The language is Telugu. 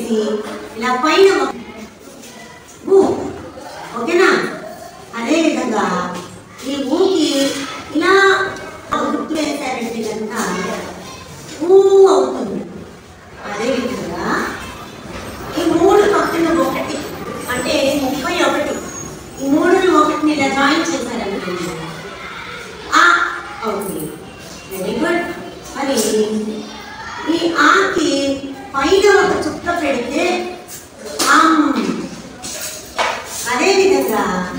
పెట్టేసి ఇలా పైన ఒక- ఊ ఓకేనా అదే విధంగా ఈ ఊకి ఇలా ఒక గుర్తు వేశారంటే కనుక ఊ అవుతుంది అదే విధంగా ఈ మూడు పక్కన ఒకటి అంటే ముప్పై ఒకటి ఈ మూడు ఒకటిని ఇలా జాయిన్ చేశారనుకోండి ఆ అవుతుంది వెరీ గుడ్ మరి ఈ ఆకి పైన ఒక చుక్క పెడితే ఆమ్ అదే విధంగా